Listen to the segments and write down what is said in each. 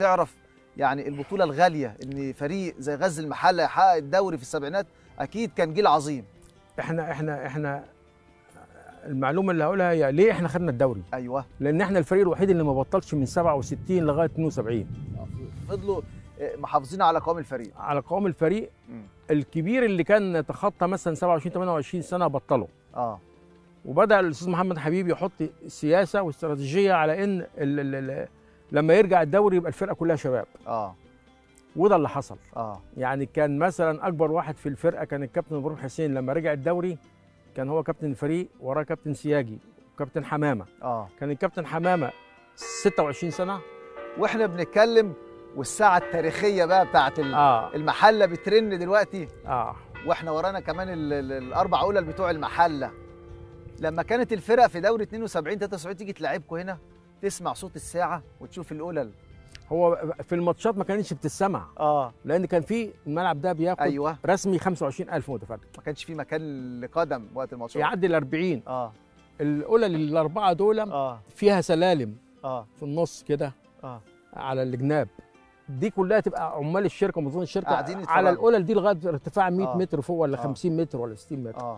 تعرف يعني البطوله الغاليه ان فريق زي غزل المحله يحقق الدوري في السبعينات اكيد كان جيل عظيم احنا احنا احنا المعلومه اللي هقولها هي ليه احنا خدنا الدوري ايوه لان احنا الفريق الوحيد اللي ما بطلش من 67 لغايه 72 فضلوا آه، محافظين على قوام الفريق على قوام الفريق مم. الكبير اللي كان تخطى مثلا 27 28 سنه بطله اه وبدا الاستاذ محمد حبيب يحط سياسه واستراتيجيه على ان ال ال ال لما يرجع الدوري يبقى الفرقه كلها شباب اه وده اللي حصل اه يعني كان مثلا اكبر واحد في الفرقه كان الكابتن ابراهيم حسين لما رجع الدوري كان هو كابتن الفريق وراه كابتن سياجي وكابتن حمامه اه كان الكابتن حمامه 26 سنه واحنا بنتكلم والساعه التاريخيه بقى بتاعت ال- اه المحله بترن دلوقتي اه واحنا ورانا كمان ال- ال- الاربع اولى بتوع المحله لما كانت الفرق في دوري 72 73 تيجي تلعبكم هنا تسمع صوت الساعه وتشوف الاولى هو في الماتشات ما كانتش بتسمع اه لان كان في الملعب ده بياخد ايوه رسمي 25000 متفرج ما كانش في مكان لقدم وقت الماتشات يعدي ال 40 اه الاولى الاربعه دول اه فيها سلالم اه في النص كده اه على الجناب دي كلها تبقى عمال الشركه موظفين الشركه قاعدين يتفرجوا. على الاولى دي لغايه ارتفاع 100 آه. متر فوق ولا آه. 50 متر ولا 60 متر اه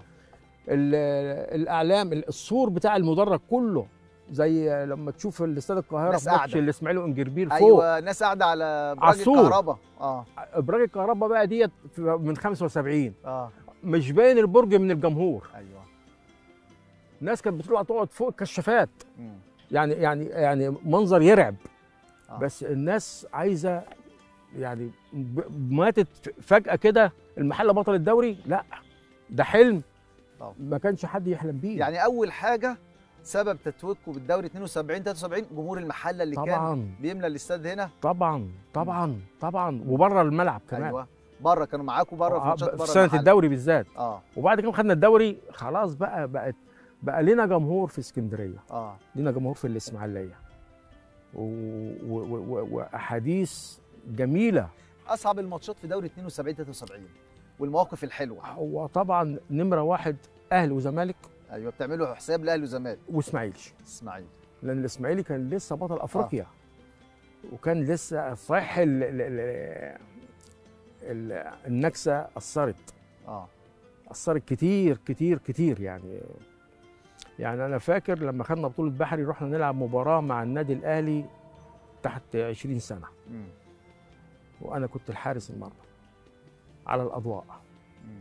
ال- الاعلام السور بتاع المدرج كله زي لما تشوف الاستاد القاهره ناس في ماتش قاعدة. الاسماعيلي وانجربيل فوق ايوه ناس قاعده على براج السور. الكهرباء اه ابراج الكهرباء بقى ديت في- من 75 اه مش باين البرج من الجمهور ايوه الناس كانت بتطلع تقعد فوق الكشافات مم. يعني يعني يعني منظر يرعب آه. بس الناس عايزه يعني ب- ماتت فجاه كده المحله بطل الدوري لا ده حلم طبعا. ما كانش حد يحلم بيه يعني اول حاجه سبب تتويجكم بالدوري 72 73 جمهور المحله اللي كان طبعا بيملى الاستاد هنا طبعا طبعا طبعا وبره الملعب كمان ايوه بره كانوا معاكم بره في آه، ماتشات في بره سنه المحلة. الدوري بالذات اه وبعد كده خدنا الدوري خلاص بقى بقت بقى لنا جمهور في اسكندريه اه لنا جمهور في الاسماعيليه و... و... و... واحاديث جميله اصعب الماتشات في دوري 72 73 والمواقف الحلوه هو طبعا نمره واحد اهلي وزمالك ايوه بتعملوا حساب الاهلي والزمالك واسماعيلي اسماعيل لان الاسماعيلي كان لسه بطل افريقيا وكان لسه صحيح ال... ال... ال... ال... النكسه اثرت اه اثرت كتير كتير كتير يعني يعني انا فاكر لما خدنا بطوله بحري رحنا نلعب مباراه مع النادي الاهلي تحت 20 سنه مم. وانا كنت الحارس المرمى على الاضواء مم.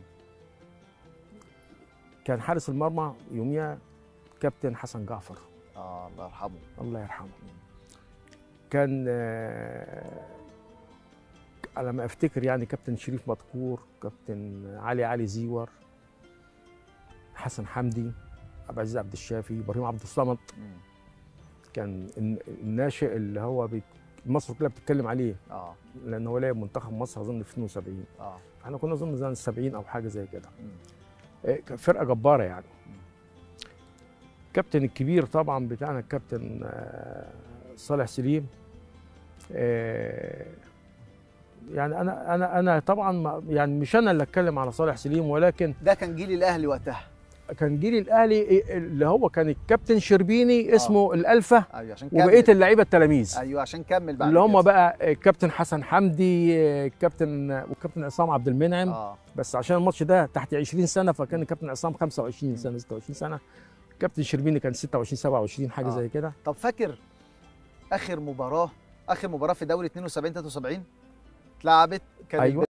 كان حارس المرمى يوميها كابتن حسن جعفر اه الله يرحمه الله يرحمه كان آه، على ما افتكر يعني كابتن شريف مدكور كابتن علي علي زيور حسن حمدي عبد العزيز عبد الشافي ابراهيم عبد الصمد مم. كان الن- الناشئ اللي هو بي- مصر كلها بتتكلم عليه اه لان هو لعب منتخب مصر اظن في 72 اه احنا كنا اظن زي 70 او حاجه زي كده مم. إيه، كان فرقه جباره يعني مم. الكابتن الكبير طبعا بتاعنا الكابتن آه، صالح سليم آه، يعني انا انا انا طبعا ما- يعني مش انا اللي اتكلم على صالح سليم ولكن ده كان جيل الاهلي وقتها كان جيل الاهلي إيه، اللي هو كان الكابتن شربيني اسمه الالفا ايوه عشان كمل وبقيه اللعيبه التلاميذ ايوه عشان كمل بعد اللي هم كده. بقى الكابتن حسن حمدي الكابتن والكابتن عصام عبد المنعم اه بس عشان الماتش ده تحت 20 سنه فكان الكابتن عصام 25 سنه 26 سنه الكابتن شربيني كان 26 27 حاجه آه. زي كده طب فاكر اخر مباراه اخر مباراه في دوري 72 73 اتلعبت كانت أيوة.